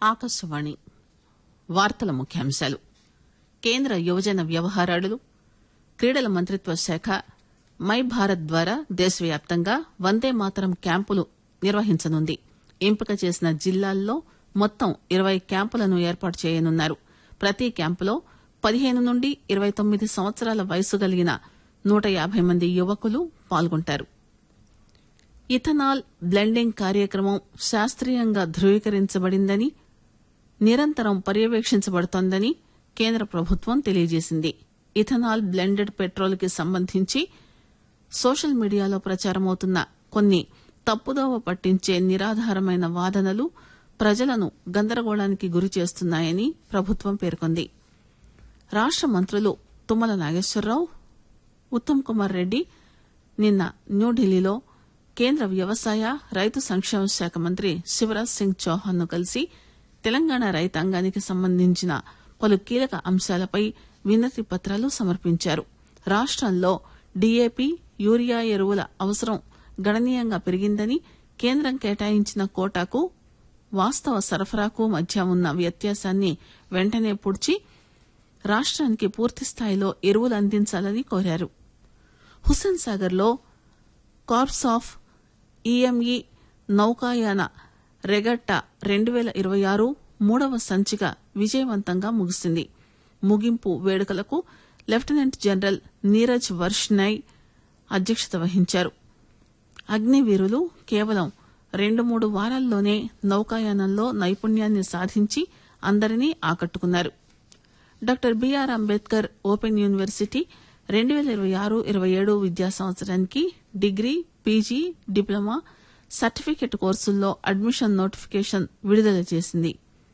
ఆకాశవాణి వార్తల ముఖ్యాంశాలు కేంద్ర యువజన వ్యవహారాలు క్రీడల మంత్రిత్వ శాఖ మై భారత్ ద్వారా దేశవ్యాప్తంగా వందే మాతరం క్యాంపులు నిర్వహించనుంది ఎంపిక చేసిన జిల్లాల్లో మొత్తం ఇరవై క్యాంపులను ఏర్పాటు చేయనున్నారు ప్రతి క్యాంపులో పదిహేను నుండి ఇరవై తొమ్మిది సంవత్సరాల వయసు కలిగిన నూట యాబై మంది యువకులు పాల్గొంటారు ఇథనాల్ బ్లెండింగ్ కార్యక్రమం శాస్త్రీయంగా ధృవీకరించబడిందని నిరంతరం పర్యవేక్షించబడుతోందని కేంద్ర ప్రభుత్వం తెలియజేసింది ఇథనాల్ బ్లెండెడ్ పెట్రోల్ కి సంబంధించి సోషల్ మీడియాలో ప్రచారమవుతున్న కొన్ని తప్పుదోవ పట్టించే నిరాధారమైన వాదనలు ప్రజలను గందరగోళానికి గురి చేస్తున్నాయని ప్రభుత్వం పేర్కొంది రాష్ట మంత్రులు తుమ్మల నాగేశ్వరరావు ఉత్తమ్ కుమార్ రెడ్డి నిన్న న్యూఢిల్లీలో కేంద్ర వ్యవసాయ రైతు సంక్షేమ శాఖ మంత్రి శివరాజ్ సింగ్ చౌహాన్ ను కలిసి తెలంగాణ రైతాంగానికి సంబంధించిన పలు కీలక అంశాలపై వినతి పత్రాలు సమర్పించారు రాష్టంలో డీఏపీ యూరియా ఎరువుల అవసరం గణనీయంగా పెరిగిందని కేంద్రం కేటాయించిన కోటాకు వాస్తవ సరఫరాకు మధ్య ఉన్న వ్యత్యాసాన్ని వెంటనే పూడ్చి రాష్ట్రానికి పూర్తిస్థాయిలో ఎరువులు అందించాలని కోరారు హుస్సేన్ సాగర్ లో కార్ప్స్ ఆఫ్ ఈఎంఈ నౌకాయాన రెగట్టా రెండు పేల ఇరవై ఆరు మూడవ సంచిక విజయవంతంగా ముగిసింది ముగింపు వేడుకలకు లెఫ్టినెంట్ జనరల్ నీరజ్ వర్షనయ్ అధ్యక్షత వహించారు అగ్నివీరులు కేవలం రెండు మూడు వారాల్లోనే నౌకాయానంలో నైపుణ్యాన్ని సాధించి అందరినీ ఆకట్టుకున్నారు doctor BR Ambedkar open university రెండు పేల ఇరవై ఆరు ఇరవై ఏడు విద్యా సంవత్సరానికి డిగ్రీ పీజీ డిప్లొమా సర్టిఫికెట్ కోర్సుల్లో అడ్మిషన్ నోటిఫికేషన్ విడుదల చేసింది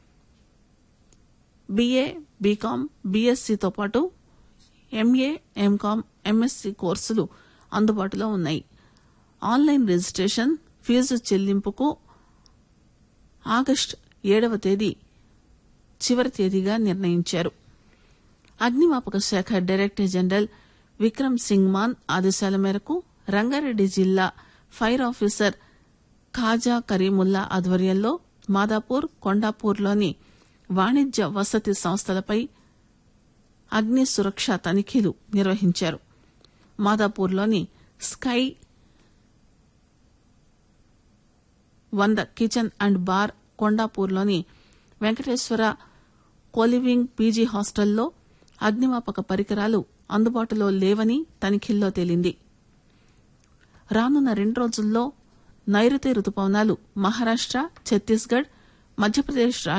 బీఏ బీకాం బీఎస్సీతో పాటు ఎంఏ ఎంకాం ఎంఎస్సీ కోర్సులు అందుబాటులో ఉన్నాయి ఆన్లైన్ రిజిస్ట్రేషన్ ఫీజు చెల్లింపుకు ఆగస్టు ఏడవ తేదీ చివరి తేదీగా నిర్ణయించారు అగ్నిమాపక శాఖ డైరెక్టర్ జనరల్ విక్రమ్ సింగ్ మాన్ ఆదేశాల మేరకు రంగారెడ్డి జిల్లా ఫైర్ ఆఫీసర్ ఖాజా కరీముల్లా ఆధ్వర్యంలో మాదాపూర్ కొండాపూర్లోని వాణిజ్య వసతి సంస్థలపై అగ్ని సురక్ష తనిఖీలు నిర్వహించారు మాదాపూర్లోని స్కై వంద కిచెన్ అండ్ బార్ కొండాపూర్లోని వెంకటేశ్వర కోలివింగ్ పీజీ హాస్టల్లో అగ్నిమాపక పరికరాలు అందుబాటులో లేవని తనిఖీల్లో తేలింది రానున్న రెండు రోజుల్లో నైరుతి రుతుపవనాలు మహారాష్ట ఛత్తీస్గఢ్ మధ్యప్రదేశ్